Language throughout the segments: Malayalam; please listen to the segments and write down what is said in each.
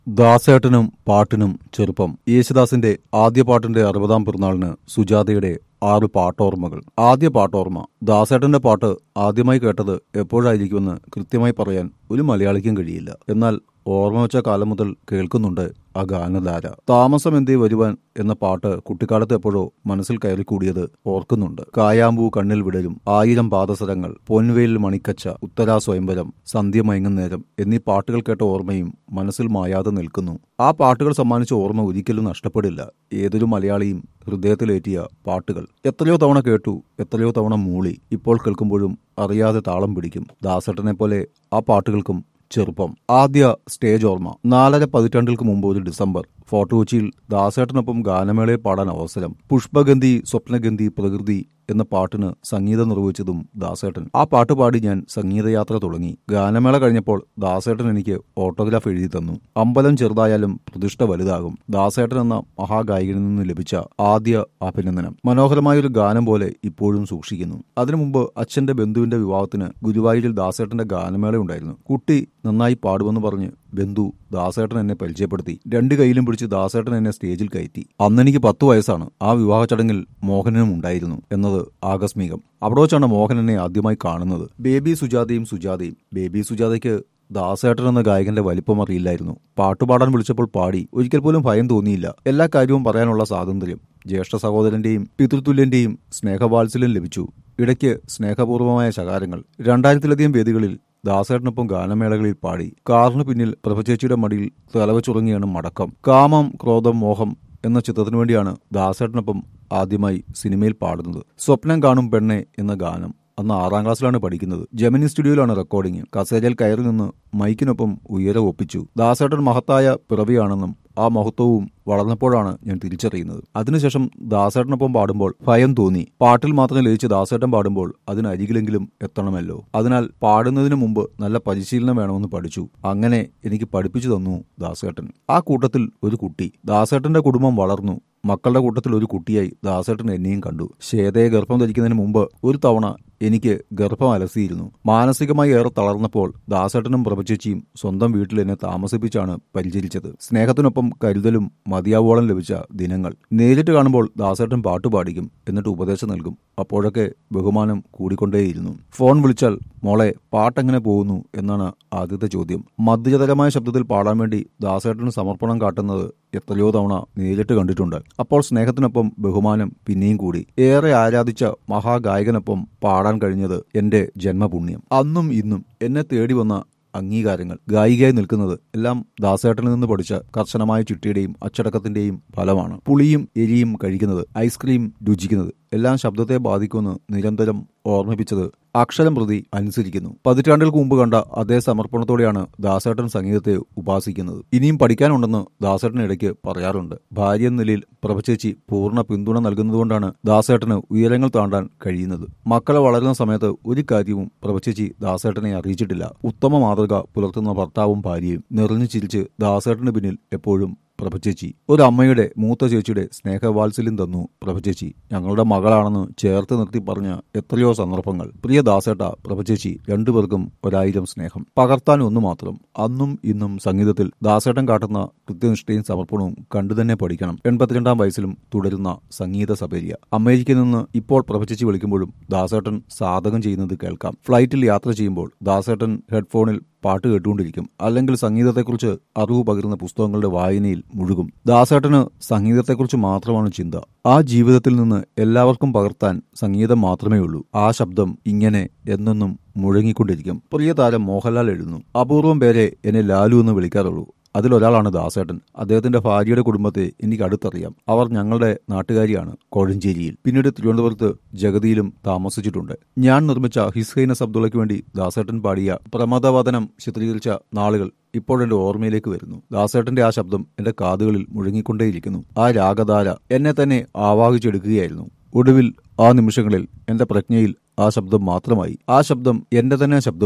ദാസേട്ടനും പാട്ടിനും ചെറുപ്പം യേശുദാസിന്റെ ആദ്യ പാട്ടിന്റെ അറുപതാം പിറന്നാളിന് സുജാതയുടെ ആറ് പാട്ടോർമ്മകൾ ആദ്യ പാട്ടോർമ്മ ദാസേട്ടന്റെ പാട്ട് ആദ്യമായി കേട്ടത് എപ്പോഴായിരിക്കുമെന്ന് കൃത്യമായി പറയാൻ ഒരു മലയാളിക്കും കഴിയില്ല എന്നാൽ ഓർമ്മ വെച്ച കാലം മുതൽ കേൾക്കുന്നുണ്ട് ആ ഗാനധാര താമസം എന്തേ വരുവാൻ എന്ന പാട്ട് കുട്ടിക്കാലത്ത് എപ്പോഴോ മനസ്സിൽ കയറിക്കൂടിയത് ഓർക്കുന്നുണ്ട് കായാമ്പൂ കണ്ണിൽ വിടരും ആയിരം പാദസരങ്ങൾ പൊൻവേൽ മണിക്കച്ച ഉത്തരാ സ്വയംവരം സന്ധ്യ മയങ്ങുന്നേരം എന്നീ പാട്ടുകൾ കേട്ട ഓർമ്മയും മനസ്സിൽ മായാതെ നിൽക്കുന്നു ആ പാട്ടുകൾ സമ്മാനിച്ച ഓർമ്മ ഒരിക്കലും നഷ്ടപ്പെടില്ല ഏതൊരു മലയാളിയും ഹൃദയത്തിലേറ്റിയ പാട്ടുകൾ എത്രയോ തവണ കേട്ടു എത്രയോ തവണ മൂളി ഇപ്പോൾ കേൾക്കുമ്പോഴും അറിയാതെ താളം പിടിക്കും ദാസേട്ടനെ പോലെ ആ പാട്ടുകൾക്കും ചെറുപ്പം ആദ്യ സ്റ്റേജ് ഓർമ്മ നാലര പതിറ്റാണ്ടുകൾക്ക് മുമ്പ് ഒരു ഡിസംബർ ഫോർട്ട് കൊച്ചിയിൽ ദാസേട്ടനൊപ്പം ഗാനമേളയിൽ പാടാൻ അവസരം പുഷ്പഗന്ധി സ്വപ്നഗന്ധി പ്രകൃതി എന്ന പാട്ടിന് സംഗീതം നിർവഹിച്ചതും ദാസേട്ടൻ ആ പാട്ട് പാടി ഞാൻ സംഗീതയാത്ര തുടങ്ങി ഗാനമേള കഴിഞ്ഞപ്പോൾ ദാസേട്ടൻ എനിക്ക് ഓട്ടോഗ്രാഫ് എഴുതി തന്നു അമ്പലം ചെറുതായാലും പ്രതിഷ്ഠ വലുതാകും ദാസേട്ടൻ എന്ന മഹാഗായകനിൽ നിന്ന് ലഭിച്ച ആദ്യ അഭിനന്ദനം മനോഹരമായ ഒരു ഗാനം പോലെ ഇപ്പോഴും സൂക്ഷിക്കുന്നു അതിനു മുമ്പ് അച്ഛന്റെ ബന്ധുവിന്റെ വിവാഹത്തിന് ഗുരുവായൂരിൽ ദാസേട്ടന്റെ ഗാനമേള ഉണ്ടായിരുന്നു കുട്ടി നന്നായി പാടുമെന്ന് പറഞ്ഞ് ബന്ധു ദാസേട്ടൻ എന്നെ പരിചയപ്പെടുത്തി രണ്ട് കൈയിലും പിടിച്ച് ദാസേട്ടൻ എന്നെ സ്റ്റേജിൽ കയറ്റി അന്നെനിക്ക് പത്ത് വയസ്സാണ് ആ വിവാഹ ചടങ്ങിൽ മോഹനനും ഉണ്ടായിരുന്നു എന്നത് ആകസ്മികം അവിടെ വെച്ചാണ് മോഹൻ എന്നെ ആദ്യമായി കാണുന്നത് ബേബി സുജാതയും സുജാതയും ബേബി സുജാതയ്ക്ക് ദാസേട്ടൻ എന്ന ഗായകന്റെ വലിപ്പം അറിയില്ലായിരുന്നു പാട്ടുപാടാൻ വിളിച്ചപ്പോൾ പാടി ഒരിക്കൽ പോലും ഭയം തോന്നിയില്ല എല്ലാ കാര്യവും പറയാനുള്ള സ്വാതന്ത്ര്യം ജ്യേഷ്ഠ സഹോദരന്റെയും പിതൃതുല്യന്റെയും സ്നേഹവാത്സല്യം ലഭിച്ചു ഇടയ്ക്ക് സ്നേഹപൂർവമായ ശകാരങ്ങൾ രണ്ടായിരത്തിലധികം വേദികളിൽ ദാസേട്ടനൊപ്പം ഗാനമേളകളിൽ പാടി കാറിന് പിന്നിൽ പ്രഭചേച്ചിയുടെ മടിയിൽ തലവച്ചുറങ്ങിയാണ് മടക്കം കാമം ക്രോധം മോഹം എന്ന ചിത്രത്തിനു വേണ്ടിയാണ് ദാസേട്ടനൊപ്പം ആദ്യമായി സിനിമയിൽ പാടുന്നത് സ്വപ്നം കാണും പെണ്ണെ എന്ന ഗാനം അന്ന് ആറാം ക്ലാസ്സിലാണ് പഠിക്കുന്നത് ജെമിനി സ്റ്റുഡിയോയിലാണ് റെക്കോർഡിംഗ് കസേരയിൽ കയറി നിന്ന് മൈക്കിനൊപ്പം ഉയരെ ഒപ്പിച്ചു ദാസേട്ടൻ മഹത്തായ പിറവിയാണെന്നും ആ മഹത്വവും വളർന്നപ്പോഴാണ് ഞാൻ തിരിച്ചറിയുന്നത് അതിനുശേഷം ദാസേട്ടനൊപ്പം പാടുമ്പോൾ ഭയം തോന്നി പാട്ടിൽ മാത്രം ലയിച്ച് ദാസേട്ടൻ പാടുമ്പോൾ അതിനരികിലെങ്കിലും എത്തണമല്ലോ അതിനാൽ പാടുന്നതിന് മുമ്പ് നല്ല പരിശീലനം വേണമെന്ന് പഠിച്ചു അങ്ങനെ എനിക്ക് പഠിപ്പിച്ചു തന്നു ദാസേട്ടൻ ആ കൂട്ടത്തിൽ ഒരു കുട്ടി ദാസേട്ടന്റെ കുടുംബം വളർന്നു മക്കളുടെ കൂട്ടത്തിൽ ഒരു കുട്ടിയായി ദാസേട്ടൻ എന്നെയും കണ്ടു ശ്വേതയെ ഗർഭം ധരിക്കുന്നതിന് മുമ്പ് ഒരു തവണ എനിക്ക് ഗർഭം അലസിയിരുന്നു മാനസികമായി ഏറെ തളർന്നപ്പോൾ ദാസേട്ടനും പ്രഭചേച്ചിയും സ്വന്തം വീട്ടിൽ എന്നെ താമസിപ്പിച്ചാണ് പരിചരിച്ചത് സ്നേഹത്തിനൊപ്പം കരുതലും മതിയാവോളം ലഭിച്ച ദിനങ്ങൾ നേരിട്ട് കാണുമ്പോൾ ദാസേട്ടൻ പാട്ട് പാടിക്കും എന്നിട്ട് ഉപദേശം നൽകും അപ്പോഴൊക്കെ ബഹുമാനം കൂടിക്കൊണ്ടേയിരുന്നു ഫോൺ വിളിച്ചാൽ മോളെ പാട്ടെങ്ങനെ പോകുന്നു എന്നാണ് ആദ്യത്തെ ചോദ്യം മധ്യതരമായ ശബ്ദത്തിൽ പാടാൻ വേണ്ടി ദാസേട്ടന് സമർപ്പണം കാട്ടുന്നത് എത്രയോ തവണ നേരിട്ട് കണ്ടിട്ടുണ്ട് അപ്പോൾ സ്നേഹത്തിനൊപ്പം ബഹുമാനം പിന്നെയും കൂടി ഏറെ ആരാധിച്ച മഹാഗായകനൊപ്പം പാടാൻ കഴിഞ്ഞത് എന്റെ ജന്മപുണ്യം അന്നും ഇന്നും എന്നെ തേടി വന്ന അംഗീകാരങ്ങൾ ഗായികയായി നിൽക്കുന്നത് എല്ലാം ദാസേട്ടനിൽ നിന്ന് പഠിച്ച കർശനമായ ചിട്ടിയുടെയും അച്ചടക്കത്തിന്റെയും ഫലമാണ് പുളിയും എരിയും കഴിക്കുന്നത് ഐസ്ക്രീം രുചിക്കുന്നത് എല്ലാം ശബ്ദത്തെ ബാധിക്കുമെന്ന് നിരന്തരം ഓർമ്മിപ്പിച്ചത് അക്ഷരം പ്രതി അനുസരിക്കുന്നു പതിറ്റാണ്ടുകൾക്ക് മുമ്പ് കണ്ട അതേ സമർപ്പണത്തോടെയാണ് ദാസേട്ടൻ സംഗീതത്തെ ഉപാസിക്കുന്നത് ഇനിയും പഠിക്കാനുണ്ടെന്ന് ദാസേട്ടൻ ഇടയ്ക്ക് പറയാറുണ്ട് ഭാര്യ എന്ന നിലയിൽ പ്രഭചേച്ചി പൂർണ്ണ പിന്തുണ നൽകുന്നതുകൊണ്ടാണ് ദാസേട്ടന് ഉയരങ്ങൾ താണ്ടാൻ കഴിയുന്നത് മക്കളെ വളരുന്ന സമയത്ത് ഒരു കാര്യവും പ്രഭചേച്ചി ദാസേട്ടനെ അറിയിച്ചിട്ടില്ല ഉത്തമ മാതൃക പുലർത്തുന്ന ഭർത്താവും ഭാര്യയും നിറഞ്ഞു ചിരിച്ച് ദാസേട്ടന് പിന്നിൽ എപ്പോഴും പ്രഭചേച്ചി ഒരു അമ്മയുടെ മൂത്ത ചേച്ചിയുടെ സ്നേഹവാത്സല്യം തന്നു പ്രഭചേച്ചി ഞങ്ങളുടെ മകളാണെന്ന് ചേർത്ത് നിർത്തി പറഞ്ഞ എത്രയോ സന്ദർഭങ്ങൾ പ്രിയ ദാസേട്ട പ്രഭചേച്ചി രണ്ടുപേർക്കും ഒരായിരം സ്നേഹം പകർത്താൻ ഒന്നു മാത്രം അന്നും ഇന്നും സംഗീതത്തിൽ ദാസേട്ടൻ കാട്ടുന്ന കൃത്യനിഷ്ഠയും സമർപ്പണവും കണ്ടു തന്നെ പഠിക്കണം എൺപത്തിരണ്ടാം വയസ്സിലും തുടരുന്ന സംഗീത സപര്യ അമേരിക്കയിൽ നിന്ന് ഇപ്പോൾ പ്രഭചേച്ചി വിളിക്കുമ്പോഴും ദാസേട്ടൻ സാധകം ചെയ്യുന്നത് കേൾക്കാം ഫ്ലൈറ്റിൽ യാത്ര ചെയ്യുമ്പോൾ ദാസേട്ടൻ ഹെഡ്ഫോണിൽ പാട്ട് കേട്ടുകൊണ്ടിരിക്കും അല്ലെങ്കിൽ സംഗീതത്തെക്കുറിച്ച് അറിവ് പകരുന്ന പുസ്തകങ്ങളുടെ വായനയിൽ മുഴുകും ദാസേട്ടന് സംഗീതത്തെക്കുറിച്ച് മാത്രമാണ് ചിന്ത ആ ജീവിതത്തിൽ നിന്ന് എല്ലാവർക്കും പകർത്താൻ സംഗീതം മാത്രമേ ഉള്ളൂ ആ ശബ്ദം ഇങ്ങനെ എന്നെന്നും മുഴങ്ങിക്കൊണ്ടിരിക്കും പ്രിയ താരം മോഹൻലാൽ എഴുതുന്നു അപൂർവം പേരെ എന്നെ ലാലു എന്ന് വിളിക്കാറുള്ളൂ അതിലൊരാളാണ് ദാസേട്ടൻ അദ്ദേഹത്തിന്റെ ഭാര്യയുടെ കുടുംബത്തെ എനിക്ക് അടുത്തറിയാം അവർ ഞങ്ങളുടെ നാട്ടുകാരിയാണ് കോഴഞ്ചേരിയിൽ പിന്നീട് തിരുവനന്തപുരത്ത് ജഗതിയിലും താമസിച്ചിട്ടുണ്ട് ഞാൻ നിർമ്മിച്ച ഹിസ്ഹൈനസ് അബ്ദുള്ളയ്ക്ക് വേണ്ടി ദാസേട്ടൻ പാടിയ പ്രമദവദനം ചിത്രീകരിച്ച നാളുകൾ ഇപ്പോഴെന്റെ ഓർമ്മയിലേക്ക് വരുന്നു ദാസേട്ടന്റെ ആ ശബ്ദം എന്റെ കാതുകളിൽ മുഴങ്ങിക്കൊണ്ടേയിരിക്കുന്നു ആ രാഗധാര എന്നെ തന്നെ ആവാഹിച്ചെടുക്കുകയായിരുന്നു ഒടുവിൽ ആ നിമിഷങ്ങളിൽ എന്റെ പ്രജ്ഞയിൽ ആ ശബ്ദം മാത്രമായി ആ ശബ്ദം എന്റെ തന്നെ ശബ്ദമായി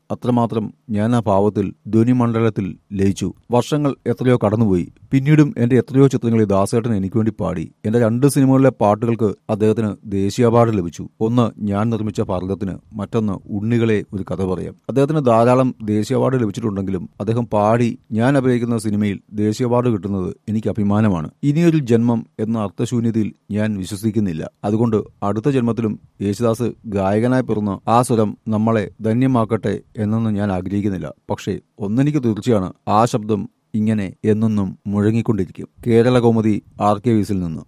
അത്രമാത്രം ഞാൻ ആ ഭാവത്തിൽ ധ്വനിമണ്ഡലത്തിൽ ലയിച്ചു വർഷങ്ങൾ എത്രയോ കടന്നുപോയി പിന്നീടും എന്റെ എത്രയോ ചിത്രങ്ങളിൽ ദാസേട്ടൻ എനിക്ക് വേണ്ടി പാടി എന്റെ രണ്ട് സിനിമകളിലെ പാട്ടുകൾക്ക് അദ്ദേഹത്തിന് ദേശീയ അവാർഡ് ലഭിച്ചു ഒന്ന് ഞാൻ നിർമ്മിച്ച ഭാരതത്തിന് മറ്റൊന്ന് ഉണ്ണികളെ ഒരു കഥ പറയാം അദ്ദേഹത്തിന് ധാരാളം ദേശീയ അവാർഡ് ലഭിച്ചിട്ടുണ്ടെങ്കിലും അദ്ദേഹം പാടി ഞാൻ അഭിനയിക്കുന്ന സിനിമയിൽ ദേശീയ അവാർഡ് കിട്ടുന്നത് എനിക്ക് അഭിമാനമാണ് ഇനിയൊരു ജന്മം എന്ന അർത്ഥശൂന്യതയിൽ ഞാൻ വിശ്വസിക്കുന്നില്ല അതുകൊണ്ട് അടുത്ത ജന്മത്തിലും യേശുദാസ് ഗായകനായി പിറന്ന് ആ സ്വരം നമ്മളെ ധന്യമാക്കട്ടെ എന്നൊന്നും ഞാൻ ആഗ്രഹിക്കുന്നില്ല പക്ഷേ ഒന്നെനിക്ക് തീർച്ചയാണ് ആ ശബ്ദം ഇങ്ങനെ എന്നെന്നും മുഴങ്ങിക്കൊണ്ടിരിക്കും കേരള കൗമുദി ആർ കെ വിസിൽ നിന്ന്